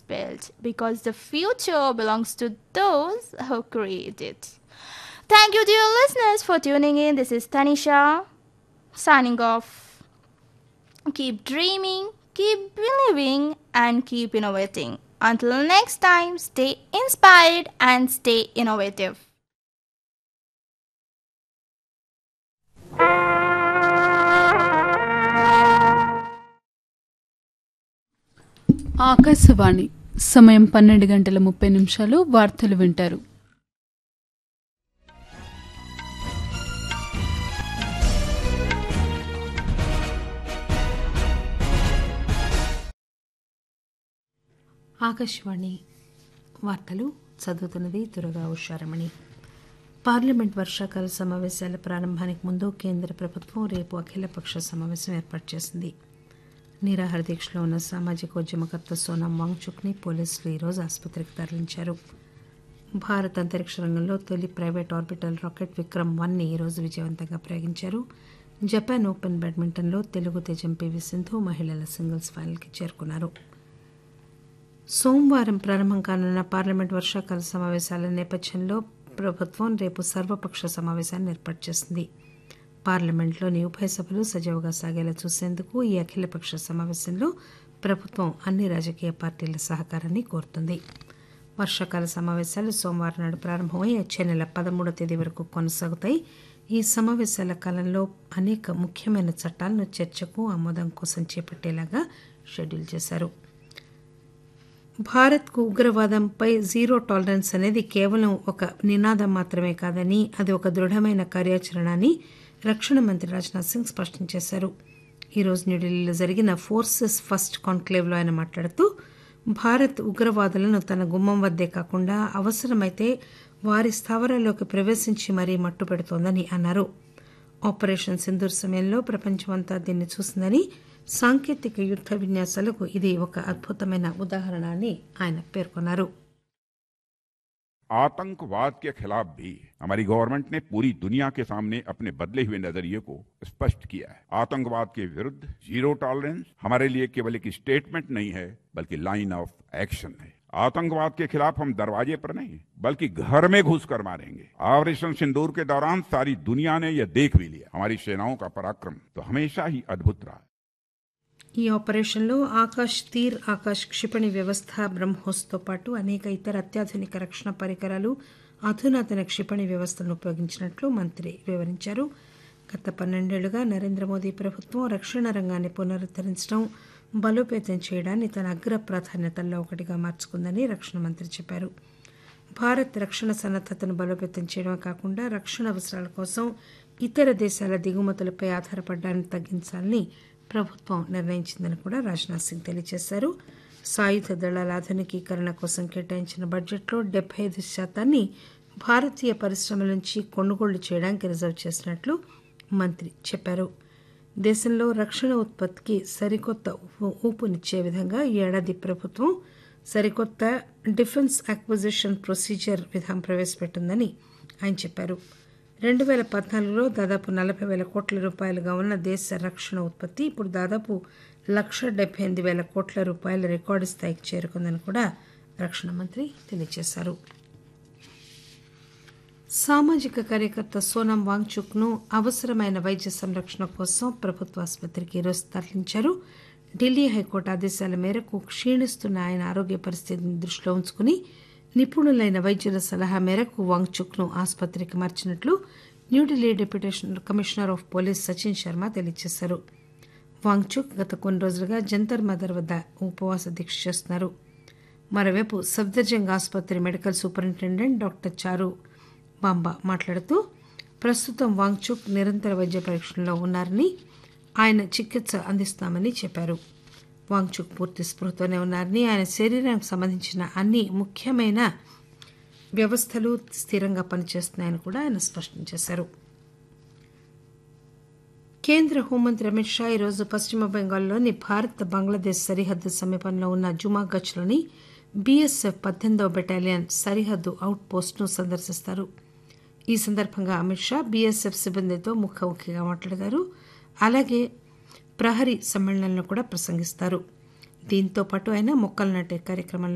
built because the future belongs to those who create it. Thank you, dear listeners, for tuning in. This is Tanisha signing off. Keep dreaming, keep believing, and keep innovating. Until next time, stay inspired and stay innovative. Akashvani సమయం పన్నెండు గంటల ముప్పై నిమిషాలు వార్తలు వింటారు ఆకాశవాణి వార్తలు చదువుతున్నది దురగా Usharamani parliament వర్షాకాల సమావేశాల ప్రారంభానికి ముందు కేంద్ర ప్రభుత్వం రేపు అఖిలపక్ష సమావేశం ఏర్పాటు చేసింది నిరాహార దీక్షలో ఉన్న సామాజిక ఉద్యమకర్త సోనం వాంగ్చుక్ని పోలీసులు ఈరోజు ఆసుపత్రికి తరలించారు భారత్ అంతరిక్ష రంగంలో తొలి ప్రైవేట్ ఆర్బిటల్ రాకెట్ విక్రమ్ వన్ని ఈరోజు విజయవంతంగా ప్రయోగించారు జపాన్ ఓపెన్ బ్యాడ్మింటన్లో తెలుగు తేజం పివి సింధు మహిళల సింగిల్స్ ఫైనల్కి చేరుకున్నారు సోమవారం ప్రారంభం కానున్న పార్లమెంట్ వర్షాకాల సమావేశాల నేపథ్యంలో ప్రభుత్వం రేపు సర్వపక్ష సమావేశాన్ని ఏర్పాటు చేసింది పార్లమెంట్లోని ఉభయ సభలు సజావుగా సాగేలా చూసేందుకు ఈ అఖిలపక్ష సమావేశంలో ప్రభుత్వం అన్ని రాజకీయ పార్టీల సహకారాన్ని కోరుతుంది వర్షాకాల సమావేశాలు సోమవారం నాడు ప్రారంభమై వచ్చే నెల పదమూడవ తేదీ వరకు కొనసాగుతాయి ఈ సమావేశాల కాలంలో అనేక ముఖ్యమైన చట్టాలను చర్చకు ఆమోదం కోసం చేపట్టేలాగా షెడ్యూల్ చేశారు భారత్కు ఉగ్రవాదంపై జీరో టాలరెన్స్ అనేది కేవలం ఒక నినాదం మాత్రమే కాదని అది ఒక దృఢమైన కార్యాచరణ అని రక్షణ మంత్రి రాజ్నాథ్ సింగ్ స్పష్టం చేశారు ఈరోజు న్యూఢిల్లీలో జరిగిన ఫోర్సెస్ ఫస్ట్ కాన్క్లేవ్లో ఆయన మాట్లాడుతూ భారత్ ఉగ్రవాదులను తన గుమ్మం వద్దే కాకుండా అవసరమైతే వారి స్థావరాల్లోకి ప్రవేశించి మరీ మట్టు పెడుతోందని అన్నారు ఆపరేషన్ సింధూర్ సమయంలో ప్రపంచమంతా దీన్ని చూసిందని సాంకేతిక యుద్ధ విన్యాసాలకు ఇది ఒక అద్భుతమైన ఉదాహరణ అని ఆయన పేర్కొన్నారు आतंकवाद के खिलाफ भी हमारी गवर्नमेंट ने पूरी दुनिया के सामने अपने बदले हुए नजरिए को स्पष्ट किया है आतंकवाद के विरुद्ध जीरो टॉलरेंस हमारे लिए केवल एक स्टेटमेंट नहीं है बल्कि लाइन ऑफ एक्शन है आतंकवाद के खिलाफ हम दरवाजे पर नहीं बल्कि घर में घुसकर मारेंगे ऑपरेशन सिंदूर के दौरान सारी दुनिया ने यह देख भी लिया हमारी सेनाओं का पराक्रम तो हमेशा ही अद्भुत रहा ఈ ఆపరేషన్లో ఆకాశ్ తీర్ ఆకాశ్ క్షిపణి వ్యవస్థ బ్రహ్మోస్తో పాటు అనేక ఇతర అత్యాధునిక రక్షణ పరికరాలు అధునాతన క్షిపణి వ్యవస్థలను ఉపయోగించినట్లు మంత్రి వివరించారు గత పన్నెండేళ్లుగా నరేంద్ర మోదీ ప్రభుత్వం రక్షణ రంగాన్ని పునరుద్ధరించడం బలోపేతం చేయడాన్ని తన అగ్ర ప్రాధాన్యతల్లో ఒకటిగా మార్చుకుందని రక్షణ మంత్రి చెప్పారు భారత్ రక్షణ సన్నద్దతను బలోపేతం చేయడమే కాకుండా రక్షణ అవసరాల కోసం ఇతర దేశాల దిగుమతులపై ఆధారపడడాన్ని తగ్గించాలని ప్రభుత్వం నిర్ణయించిందని కూడా రాజ్నాథ్ సింగ్ తెలియజేశారు సాయుధ దళాల ఆధునికీకరణ కోసం కేటాయించిన బడ్జెట్లో డెబ్బై ఐదు శాతాన్ని భారతీయ పరిశ్రమల నుంచి కొనుగోళ్లు చేయడానికి రిజర్వ్ చేసినట్లు మంత్రి చెప్పారు దేశంలో రక్షణ ఉత్పత్తికి సరికొత్త ఊపునిచ్చే విధంగా ఈ ఏడాది ప్రభుత్వం సరికొత్త డిఫెన్స్ అక్విజిషన్ ప్రొసీజర్ విధానం ప్రవేశపెట్టిందని ఆయన చెప్పారు రెండు వేల పద్నాలుగులో దాదాపు నలభై వేల కోట్ల రూపాయలుగా ఉన్న దేశ రక్షణ ఉత్పత్తి ఇప్పుడు దాదాపు లక్ష డెబ్బై ఎనిమిది వేల కోట్ల రూపాయల రికార్డు స్థాయికి చేరుకుందని కూడా రక్షణ మంత్రి తెలియజేశారు సామాజిక కార్యకర్త సోనం వాంగ్చుక్ను అవసరమైన వైద్య సంరక్షణ కోసం ప్రభుత్వ ఆసుపత్రికి ఈరోజు తరలించారు ఢిల్లీ హైకోర్టు ఆదేశాల మేరకు క్షీణిస్తున్న ఆయన ఆరోగ్య పరిస్థితిని దృష్టిలో ఉంచుకుని నిపుణులైన వైద్యుల సలహా మేరకు వాంగ్చుక్ను ఆసుపత్రికి మార్చినట్లు New Delhi deputation commissioner of police Sachin Sharma తెలియజేశారు వాంగ్చుక్ గత కొన్ని రోజులుగా జంతర్ మదర్ వద్ద ఉపవాస దీక్ష చేస్తున్నారు మరోవైపు సఫ్దర్జంగ్ ఆసుపత్రి మెడికల్ సూపరింటెండెంట్ డాక్టర్ చారు బాంబా మాట్లాడుతూ ప్రస్తుతం వాంగ్చుక్ నిరంతర వైద్య పరీక్షల్లో ఉన్నారని ఆయన చికిత్స అందిస్తామని చెప్పారు వాంగ్చుక్ పూర్తి స్పృహతోనే ఉన్నారని ఆయన శరీరానికి సంబంధించిన అన్ని ముఖ్యమైన వ్యవస్థలు స్థిరంగా పనిచేస్తున్నాయని కూడా ఆయన స్పష్టం చేశారు కేంద్ర హోంమంత్రి అమిత్ షా ఈరోజు పశ్చిమ బెంగాల్లోని భారత్ బంగ్లాదేశ్ సరిహద్దు సమీపంలో ఉన్న జుమాగచ్లోని బీఎస్ఎఫ్ పద్దెనిమిదవ బెటాలియన్ సరిహద్దు అవుట్ పోస్ట్ను సందర్శిస్తారు ఈ సందర్భంగా అమిత్ షా బీఎస్ఎఫ్ సిబ్బందితో ముఖాముఖిగా మాట్లాడతారు అలాగే ప్రహరీ సమ్మేళనంలో కూడా ప్రసంగిస్తారు దీంతో పాటు ఆయన మొక్కలు నాటే కార్యక్రమంలో